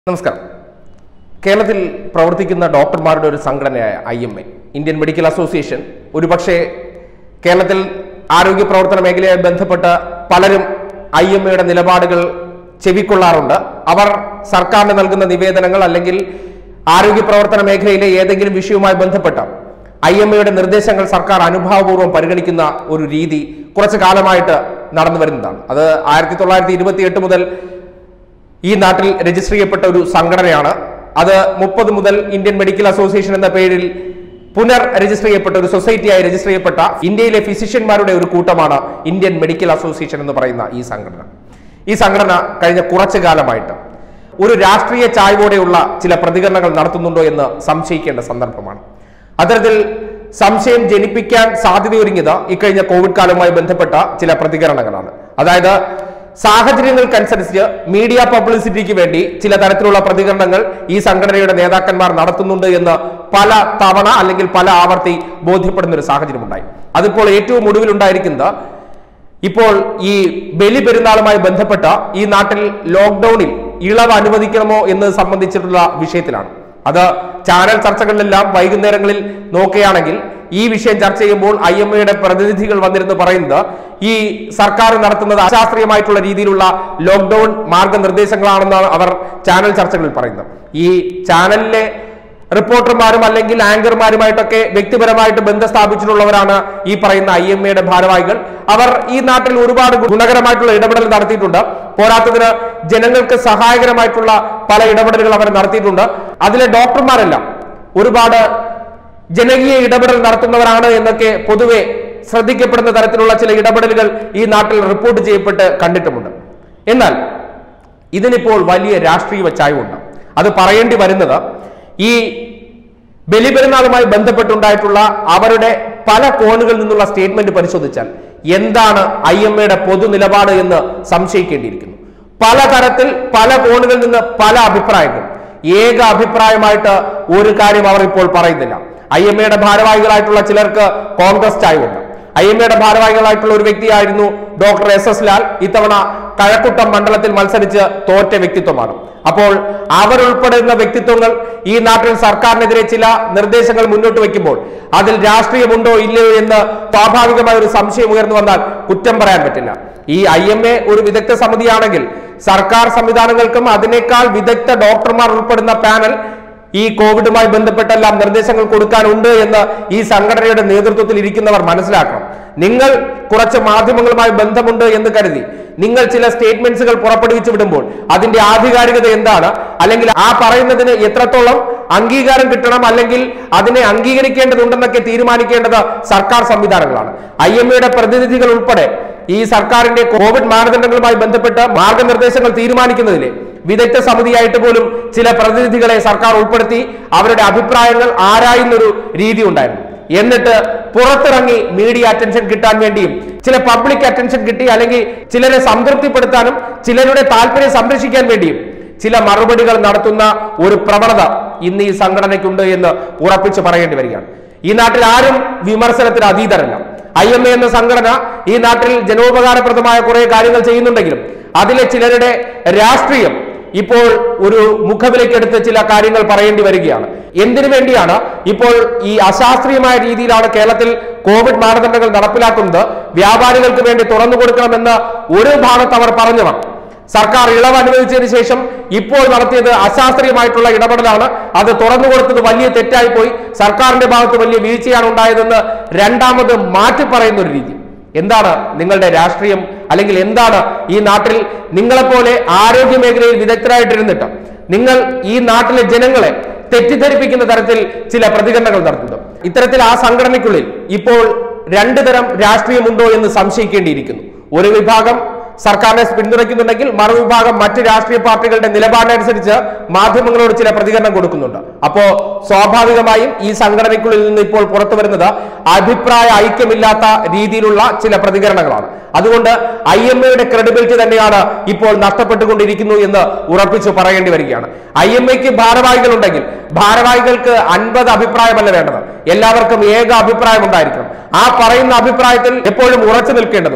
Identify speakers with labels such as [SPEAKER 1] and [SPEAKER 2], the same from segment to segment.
[SPEAKER 1] നമസ്കാരം കേരളത്തിൽ പ്രവർത്തിക്കുന്ന ഡോക്ടർമാരുടെ ഒരു സംഘടനയായ I M A Indian medical association ഒരുപക്ഷെ കേരളത്തിൽ ആരോഗ്യ പ്രവർത്തന മേഖലയുമായി ബന്ധപ്പെട്ട് പലരും ഐ എം എയുടെ നിലപാടുകൾ ചെവിക്കൊള്ളാറുണ്ട് അവർ സർക്കാരിന് നൽകുന്ന നിവേദനങ്ങൾ അല്ലെങ്കിൽ ആരോഗ്യ പ്രവർത്തന മേഖലയിലെ ഏതെങ്കിലും വിഷയവുമായി ബന്ധപ്പെട്ട ഐ എം എയുടെ നിർദ്ദേശങ്ങൾ സർക്കാർ അനുഭാവപൂർവ്വം പരിഗണിക്കുന്ന ഒരു രീതി കുറച്ചു കാലമായിട്ട് നടന്നു വരുന്നതാണ് അത് ആയിരത്തി തൊള്ളായിരത്തി ഇരുപത്തി എട്ട് മുതൽ ഈ നാട്ടിൽ രജിസ്റ്റർ ചെയ്യപ്പെട്ട ഒരു സംഘടനയാണ് അത് മുപ്പത് മുതൽ ഇന്ത്യൻ മെഡിക്കൽ അസോസിയേഷൻ എന്ന പേരിൽ പുനർ രജിസ്റ്റർ ചെയ്യപ്പെട്ട ഒരു സൊസൈറ്റിയായി രജിസ്റ്റർ ചെയ്യപ്പെട്ട ഇന്ത്യയിലെ ഫിസിഷ്യന്മാരുടെ ഒരു കൂട്ടമാണ് ഇന്ത്യൻ മെഡിക്കൽ അസോസിയേഷൻ എന്ന് പറയുന്ന ഈ സംഘടന ഈ സംഘടന കഴിഞ്ഞ കുറച്ചു കാലമായിട്ട് ഒരു രാഷ്ട്രീയ ചായ്വോടെയുള്ള ചില പ്രതികരണങ്ങൾ നടത്തുന്നുണ്ടോ എന്ന് സംശയിക്കേണ്ട സന്ദർഭമാണ് അത്തരത്തിൽ സംശയം ജനിപ്പിക്കാൻ സാധ്യതയൊരുങ്ങിയത് ഇക്കഴിഞ്ഞ കോവിഡ് കാലവുമായി ബന്ധപ്പെട്ട ചില പ്രതികരണങ്ങളാണ് അതായത് സാഹചര്യങ്ങൾക്കനുസരിച്ച് മീഡിയ പബ്ലിസിറ്റിക്ക് വേണ്ടി ചില തരത്തിലുള്ള പ്രതികരണങ്ങൾ ഈ സംഘടനയുടെ നേതാക്കന്മാർ നടത്തുന്നുണ്ട് എന്ന് പല തവണ അല്ലെങ്കിൽ പല ആവർത്തി ബോധ്യപ്പെടുന്ന ഒരു സാഹചര്യമുണ്ടായി അതിപ്പോൾ ഏറ്റവും ഒടുവിലുണ്ടായിരിക്കുന്നത് ഇപ്പോൾ ഈ ബലി പെരുന്നാളുമായി ബന്ധപ്പെട്ട ഈ നാട്ടിൽ ലോക്ക്ഡൌണിൽ ഇളവ് അനുവദിക്കണമോ എന്ന് സംബന്ധിച്ചിട്ടുള്ള വിഷയത്തിലാണ് അത് ചാനൽ ചർച്ചകളിലെല്ലാം വൈകുന്നേരങ്ങളിൽ നോക്കുകയാണെങ്കിൽ ഈ വിഷയം ചർച്ച ചെയ്യുമ്പോൾ ഐ എം എയുടെ പ്രതിനിധികൾ വന്നിരുന്ന് പറയുന്നത് ഈ സർക്കാർ നടത്തുന്നത് അശാസ്ത്രീയമായിട്ടുള്ള രീതിയിലുള്ള ലോക്ക്ഡൌൺ മാർഗനിർദ്ദേശങ്ങളാണെന്നാണ് അവർ ചാനൽ ചർച്ചകളിൽ പറയുന്നത് ഈ ചാനലിലെ റിപ്പോർട്ടർമാരും അല്ലെങ്കിൽ ആങ്കർമാരുമായിട്ടൊക്കെ വ്യക്തിപരമായിട്ട് ബന്ധം സ്ഥാപിച്ചിട്ടുള്ളവരാണ് ഈ പറയുന്ന ഐ എം എയുടെ ഭാരവാഹികൾ അവർ ഈ നാട്ടിൽ ഒരുപാട് ഗുണകരമായിട്ടുള്ള ഇടപെടൽ നടത്തിയിട്ടുണ്ട് പോരാത്തതിന് ജനങ്ങൾക്ക് സഹായകരമായിട്ടുള്ള പല ഇടപെടലുകൾ അവർ നടത്തിയിട്ടുണ്ട് അതിലെ ഡോക്ടർമാരെല്ലാം ഒരുപാട് ജനകീയ ഇടപെടൽ നടത്തുന്നവരാണ് എന്നൊക്കെ പൊതുവെ ശ്രദ്ധിക്കപ്പെടുന്ന തരത്തിലുള്ള ചില ഇടപെടലുകൾ ഈ നാട്ടിൽ റിപ്പോർട്ട് ചെയ്യപ്പെട്ട് കണ്ടിട്ടുമുണ്ട് എന്നാൽ ഇതിനിപ്പോൾ വലിയ രാഷ്ട്രീയ ചായവുണ്ട് അത് പറയേണ്ടി വരുന്നത് ഈ ബലിപെരുന്നാളുമായി ബന്ധപ്പെട്ടുണ്ടായിട്ടുള്ള അവരുടെ പല കോണുകളിൽ നിന്നുള്ള സ്റ്റേറ്റ്മെന്റ് പരിശോധിച്ചാൽ എന്താണ് ഐ എം എയുടെ പൊതു നിലപാട് എന്ന് സംശയിക്കേണ്ടിയിരിക്കുന്നു പലതരത്തിൽ പല കോണുകളിൽ നിന്ന് പല അഭിപ്രായങ്ങൾ ഏക അഭിപ്രായമായിട്ട് ഒരു കാര്യം അവർ ഇപ്പോൾ പറയുന്നില്ല ഐ എം എയുടെ ഭാരവാഹികളായിട്ടുള്ള ചിലർക്ക് കോൺഗ്രസ് ചായവുണ്ട് ഐ എം എയുടെ ഭാരവാഹികളായിട്ടുള്ള ഒരു വ്യക്തിയായിരുന്നു ഡോക്ടർ എസ് എസ് ലാൽ ഇത്തവണ കഴക്കൂട്ടം മണ്ഡലത്തിൽ മത്സരിച്ച് തോറ്റ വ്യക്തിത്വമാണ് അപ്പോൾ അവരുൾപ്പെടുന്ന വ്യക്തിത്വങ്ങൾ ഈ നാട്ടിൽ സർക്കാരിനെതിരെ ചില നിർദ്ദേശങ്ങൾ മുന്നോട്ട് വെക്കുമ്പോൾ അതിൽ രാഷ്ട്രീയമുണ്ടോ ഇല്ലയോ എന്ന് സ്വാഭാവികമായ ഒരു സംശയം ഉയർന്നു വന്നാൽ കുറ്റം പറയാൻ പറ്റില്ല ഈ ഐ എം എ ഒരു വിദഗ്ധ സമിതിയാണെങ്കിൽ സർക്കാർ സംവിധാനങ്ങൾക്കും അതിനേക്കാൾ വിദഗ്ധ ഡോക്ടർമാർ ഉൾപ്പെടുന്ന പാനൽ ഈ കോവിഡുമായി ബന്ധപ്പെട്ടെല്ലാം നിർദ്ദേശങ്ങൾ കൊടുക്കാനുണ്ട് എന്ന് ഈ സംഘടനയുടെ നേതൃത്വത്തിൽ ഇരിക്കുന്നവർ മനസ്സിലാക്കണം നിങ്ങൾ കുറച്ച് മാധ്യമങ്ങളുമായി ബന്ധമുണ്ട് എന്ന് കരുതി നിങ്ങൾ ചില സ്റ്റേറ്റ്മെന്റ്സുകൾ പുറപ്പെടുവിച്ചു വിടുമ്പോൾ അതിന്റെ ആധികാരികത എന്താണ് അല്ലെങ്കിൽ ആ പറയുന്നതിന് എത്രത്തോളം അംഗീകാരം കിട്ടണം അല്ലെങ്കിൽ അതിനെ അംഗീകരിക്കേണ്ടതുണ്ടെന്നൊക്കെ തീരുമാനിക്കേണ്ടത് സർക്കാർ സംവിധാനങ്ങളാണ് ഐ എം എയുടെ പ്രതിനിധികൾ ഉൾപ്പെടെ ഈ സർക്കാരിന്റെ കോവിഡ് മാനദണ്ഡങ്ങളുമായി ബന്ധപ്പെട്ട് മാർഗനിർദ്ദേശങ്ങൾ തീരുമാനിക്കുന്നതിലെ വിദഗ്ധ സമിതിയായിട്ട് പോലും ചില പ്രതിനിധികളെ സർക്കാർ ഉൾപ്പെടുത്തി അവരുടെ അഭിപ്രായങ്ങൾ ആരായുന്നൊരു രീതി ഉണ്ടായിരുന്നു എന്നിട്ട് പുറത്തിറങ്ങി മീഡിയ അറ്റൻഷൻ കിട്ടാൻ വേണ്ടിയും ചില പബ്ലിക് അറ്റൻഷൻ കിട്ടി അല്ലെങ്കിൽ ചിലരെ സംതൃപ്തിപ്പെടുത്താനും ചിലരുടെ താല്പര്യം സംരക്ഷിക്കാൻ വേണ്ടിയും ചില മറുപടികൾ നടത്തുന്ന ഒരു പ്രവണത ഇന്ന് ഈ സംഘടനയ്ക്കുണ്ട് എന്ന് ഉറപ്പിച്ച് പറയേണ്ടി വരികയാണ് ഈ നാട്ടിൽ ആരും വിമർശനത്തിന് അതീതരല്ല ഐ എം എ എന്ന സംഘടന ഈ നാട്ടിൽ ജനോപകാരപ്രദമായ കുറെ കാര്യങ്ങൾ ചെയ്യുന്നുണ്ടെങ്കിലും അതിലെ ചിലരുടെ രാഷ്ട്രീയം ഇപ്പോൾ ഒരു മുഖവിലേക്കെടുത്ത് ചില കാര്യങ്ങൾ പറയേണ്ടി വരികയാണ് എന്തിനു വേണ്ടിയാണ് ഇപ്പോൾ ഈ അശാസ്ത്രീയമായ രീതിയിലാണ് കേരളത്തിൽ കോവിഡ് മാനദണ്ഡങ്ങൾ നടപ്പിലാക്കുന്നത് വ്യാപാരികൾക്ക് വേണ്ടി തുറന്നു കൊടുക്കണമെന്ന് ഒരു ഭാഗത്ത് അവർ പറഞ്ഞവർ സർക്കാർ ഇളവ് അനുവദിച്ചതിന് ശേഷം ഇപ്പോൾ നടത്തിയത് അശാസ്ത്രീയമായിട്ടുള്ള ഇടപെടലാണ് അത് തുറന്നു കൊടുത്തത് വലിയ തെറ്റായി പോയി സർക്കാരിന്റെ ഭാഗത്ത് വലിയ വീഴ്ചയാണ് ഉണ്ടായതെന്ന് രണ്ടാമത് മാറ്റി പറയുന്ന ഒരു രീതി എന്താണ് നിങ്ങളുടെ രാഷ്ട്രീയം അല്ലെങ്കിൽ എന്താണ് ഈ നാട്ടിൽ നിങ്ങളെപ്പോലെ ആരോഗ്യ മേഖലയിൽ വിദഗ്ധരായിട്ടിരുന്നിട്ട് നിങ്ങൾ ഈ നാട്ടിലെ ജനങ്ങളെ തെറ്റിദ്ധരിപ്പിക്കുന്ന തരത്തിൽ ചില പ്രതികരണങ്ങൾ നടത്തുന്നത് ഇത്തരത്തിൽ ആ സംഘടനയ്ക്കുള്ളിൽ ഇപ്പോൾ രണ്ടു തരം രാഷ്ട്രീയമുണ്ടോ എന്ന് സംശയിക്കേണ്ടിയിരിക്കുന്നു ഒരു വിഭാഗം സർക്കാരിനെ പിന്തുണയ്ക്കുന്നുണ്ടെങ്കിൽ മറുവിഭാഗം മറ്റ് രാഷ്ട്രീയ പാർട്ടികളുടെ നിലപാടിനനുസരിച്ച് മാധ്യമങ്ങളോട് ചില പ്രതികരണം കൊടുക്കുന്നുണ്ട് അപ്പോ സ്വാഭാവികമായും ഈ സംഘടനയ്ക്കുള്ളിൽ നിന്ന് ഇപ്പോൾ പുറത്തു വരുന്നത് അഭിപ്രായ ഐക്യമില്ലാത്ത രീതിയിലുള്ള ചില പ്രതികരണങ്ങളാണ് അതുകൊണ്ട് ഐ എം എയുടെ ക്രെഡിബിലിറ്റി തന്നെയാണ് ഇപ്പോൾ നഷ്ടപ്പെട്ടുകൊണ്ടിരിക്കുന്നു എന്ന് ഉറപ്പിച്ചു പറയേണ്ടി വരികയാണ് ഐ എം എക്ക് ഭാരവാഹികൾ ഉണ്ടെങ്കിൽ ഭാരവാഹികൾക്ക് അൻപത് അഭിപ്രായമല്ല വേണ്ടത് എല്ലാവർക്കും ഏക അഭിപ്രായം ഉണ്ടായിരിക്കണം ആ പറയുന്ന അഭിപ്രായത്തിൽ എപ്പോഴും ഉറച്ചു നിൽക്കേണ്ടതുണ്ട്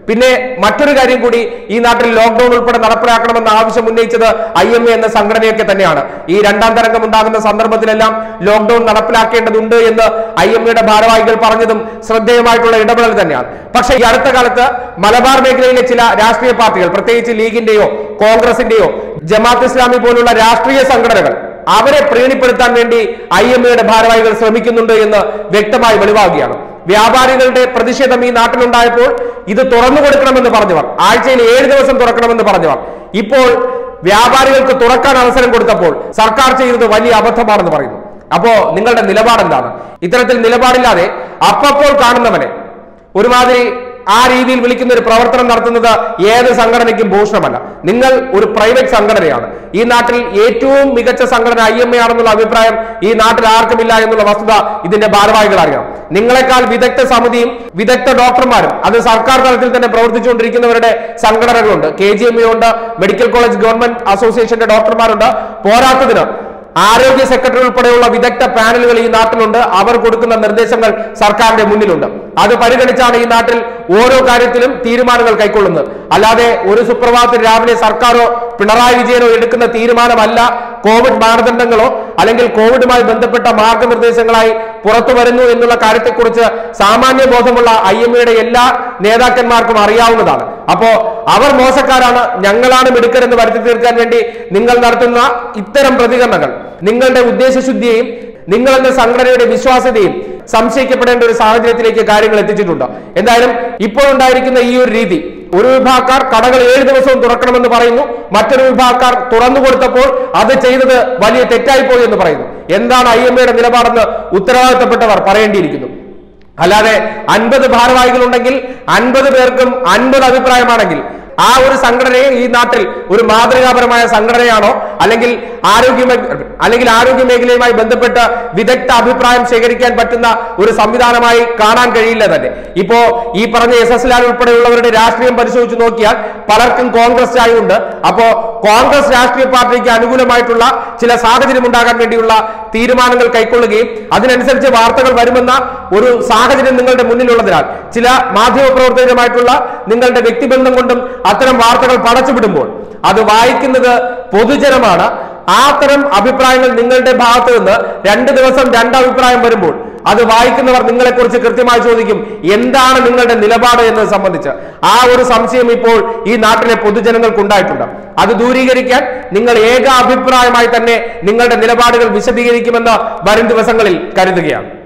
[SPEAKER 1] പിന്നെ മറ്റൊരു കാര്യം കൂടി ഈ നാട്ടിൽ ലോക്ഡൌൺ ഉൾപ്പെടെ നടപ്പിലാക്കണമെന്ന ആവശ്യം ഉന്നയിച്ചത് ഐ എം എ എന്ന സംഘടനയൊക്കെ തന്നെയാണ് ഈ രണ്ടാം തരംഗം ഉണ്ടാകുന്ന സന്ദർഭത്തിലെല്ലാം ലോക്ഡൌൺ നടപ്പിലാക്കേണ്ടതുണ്ട് എന്ന് ഐ എം എയുടെ ഭാരവാഹികൾ പറഞ്ഞതും ശ്രദ്ധേയമായിട്ടുള്ള ഇടപെടൽ തന്നെയാണ് പക്ഷേ ഈ അടുത്ത കാലത്ത് മലബാർ മേഖലയിലെ ചില രാഷ്ട്രീയ പാർട്ടികൾ പ്രത്യേകിച്ച് ലീഗിന്റെയോ കോൺഗ്രസിന്റെയോ ജമാഅത്ത് ഇസ്ലാമി പോലുള്ള രാഷ്ട്രീയ സംഘടനകൾ അവരെ പ്രീണിപ്പെടുത്താൻ വേണ്ടി ഐ എം എയുടെ ഭാരവാഹികൾ ശ്രമിക്കുന്നുണ്ട് എന്ന് വ്യക്തമായി വെളിവാകുകയാണ് വ്യാപാരികളുടെ പ്രതിഷേധം ഈ നാട്ടിലുണ്ടായപ്പോൾ ഇത് തുറന്നു കൊടുക്കണമെന്ന് പറഞ്ഞവർ ആഴ്ചയിൽ ഏഴ് ദിവസം തുറക്കണമെന്ന് പറഞ്ഞവർ ഇപ്പോൾ വ്യാപാരികൾക്ക് തുറക്കാൻ അവസരം കൊടുത്തപ്പോൾ സർക്കാർ ചെയ്തത് വലിയ അബദ്ധമാണെന്ന് പറയുന്നു അപ്പോ നിങ്ങളുടെ നിലപാട് എന്താണ് ഇത്തരത്തിൽ നിലപാടില്ലാതെ അപ്പപ്പോൾ കാണുന്നവനെ ഒരുമാതിരി ആ രീതിയിൽ വിളിക്കുന്ന ഒരു പ്രവർത്തനം നടത്തുന്നത് ഏത് സംഘടനയ്ക്കും ഭൂഷണമല്ല നിങ്ങൾ ഒരു പ്രൈവറ്റ് സംഘടനയാണ് ഈ നാട്ടിൽ ഏറ്റവും മികച്ച സംഘടന ഐ എം എ ആണെന്നുള്ള അഭിപ്രായം ഈ നാട്ടിൽ ആർക്കുമില്ല എന്നുള്ള വസ്തുത ഇതിന്റെ ഭാരവാഹികൾ അറിയാം നിങ്ങളെക്കാൾ വിദഗ്ധ സമിതിയും വിദഗ്ധ ഡോക്ടർമാരും അത് സർക്കാർ തലത്തിൽ തന്നെ പ്രവർത്തിച്ചുകൊണ്ടിരിക്കുന്നവരുടെ സംഘടനകളുണ്ട് കെ ജി എം ഉണ്ട് മെഡിക്കൽ കോളേജ് ഗവൺമെന്റ് അസോസിയേഷന്റെ ഡോക്ടർമാരുണ്ട് പോരാത്തതിന് ആരോഗ്യ സെക്രട്ടറി ഉൾപ്പെടെയുള്ള വിദഗ്ധ പാനലുകൾ ഈ നാട്ടിലുണ്ട് അവർ കൊടുക്കുന്ന നിർദ്ദേശങ്ങൾ സർക്കാരിന്റെ മുന്നിലുണ്ട് അത് പരിഗണിച്ചാണ് ഈ നാട്ടിൽ ഓരോ കാര്യത്തിലും തീരുമാനങ്ങൾ കൈക്കൊള്ളുന്നത് അല്ലാതെ ഒരു സുപ്രഭാതത്തിൽ രാവിലെ സർക്കാരോ പിണറായി വിജയനോ എടുക്കുന്ന തീരുമാനമല്ല കോവിഡ് മാനദണ്ഡങ്ങളോ അല്ലെങ്കിൽ കോവിഡുമായി ബന്ധപ്പെട്ട മാർഗനിർദ്ദേശങ്ങളായി പുറത്തു വരുന്നു എന്നുള്ള കാര്യത്തെക്കുറിച്ച് സാമാന്യ ബോധമുള്ള ഐ എം എയുടെ എല്ലാ നേതാക്കന്മാർക്കും അറിയാവുന്നതാണ് അപ്പോ അവർ മോശക്കാരാണ് ഞങ്ങളാണ് മിടുക്കരെന്ന് വരുത്തി തീർക്കാൻ വേണ്ടി നിങ്ങൾ നടത്തുന്ന ഇത്തരം പ്രതികരണങ്ങൾ നിങ്ങളുടെ ഉദ്ദേശശുദ്ധിയെയും നിങ്ങൾ എന്ന സംഘടനയുടെ വിശ്വാസ്യതയും സംശയിക്കപ്പെടേണ്ട ഒരു സാഹചര്യത്തിലേക്ക് കാര്യങ്ങൾ എത്തിച്ചിട്ടുണ്ട് എന്തായാലും ഇപ്പോൾ ഉണ്ടായിരിക്കുന്ന ഈ ഒരു രീതി ഒരു വിഭാഗക്കാർ കടകൾ ഏഴ് ദിവസവും തുറക്കണമെന്ന് പറയുന്നു മറ്റൊരു വിഭാഗക്കാർ തുറന്നു കൊടുത്തപ്പോൾ അത് ചെയ്തത് വലിയ തെറ്റായിപ്പോയി എന്ന് പറയുന്നു എന്താണ് ഐ എം എയുടെ നിലപാടെന്ന് ഉത്തരവാദിത്തപ്പെട്ടവർ പറയേണ്ടിയിരിക്കുന്നു അല്ലാതെ അൻപത് ഭാരവാഹികൾ ഉണ്ടെങ്കിൽ അൻപത് പേർക്കും അൻപത് അഭിപ്രായമാണെങ്കിൽ ആ ഒരു സംഘടനയെ ഈ നാട്ടിൽ ഒരു മാതൃകാപരമായ സംഘടനയാണോ അല്ലെങ്കിൽ ആരോഗ്യ മേ- അല്ലെങ്കിൽ ആരോഗ്യ മേഖലയുമായി ബന്ധപ്പെട്ട് വിദഗ്ധ അഭിപ്രായം ശേഖരിക്കാൻ പറ്റുന്ന ഒരു സംവിധാനമായി കാണാൻ കഴിയില്ല തന്നെ ഇപ്പോ ഈ പറഞ്ഞ എസ് എസ് ലാൽ ഉൾപ്പെടെയുള്ളവരുടെ രാഷ്ട്രീയം പരിശോധിച്ച് നോക്കിയാൽ പലർക്കും കോൺഗ്രസ് ചായവുണ്ട് അപ്പോ കോൺഗ്രസ് രാഷ്ട്രീയ പാർട്ടിക്ക് അനുകൂലമായിട്ടുള്ള ചില സാഹചര്യം ഉണ്ടാകാൻ വേണ്ടിയുള്ള തീരുമാനങ്ങൾ കൈക്കൊള്ളുകയും അതിനനുസരിച്ച് വാർത്തകൾ വരുമെന്ന ഒരു സാഹചര്യം നിങ്ങളുടെ മുന്നിലുള്ളതിനാൽ ചില മാധ്യമ പ്രവർത്തകരുമായിട്ടുള്ള നിങ്ങളുടെ വ്യക്തിബന്ധം കൊണ്ടും അത്തരം വാർത്തകൾ പടച്ചുവിടുമ്പോൾ അത് വായിക്കുന്നത് പൊതുജനമാണ് ആ തരം അഭിപ്രായങ്ങൾ നിങ്ങളുടെ ഭാഗത്ത് നിന്ന് രണ്ട് ദിവസം രണ്ട് അഭിപ്രായം വരുമ്പോൾ അത് വായിക്കുന്നവർ നിങ്ങളെക്കുറിച്ച് കൃത്യമായി ചോദിക്കും എന്താണ് നിങ്ങളുടെ നിലപാട് എന്നത് സംബന്ധിച്ച് ആ ഒരു സംശയം ഇപ്പോൾ ഈ നാട്ടിലെ പൊതുജനങ്ങൾക്ക് ഉണ്ടായിട്ടുണ്ട് അത് ദൂരീകരിക്കാൻ നിങ്ങൾ ഏക അഭിപ്രായമായി തന്നെ നിങ്ങളുടെ നിലപാടുകൾ വിശദീകരിക്കുമെന്ന് വരും ദിവസങ്ങളിൽ കരുതുകയാണ്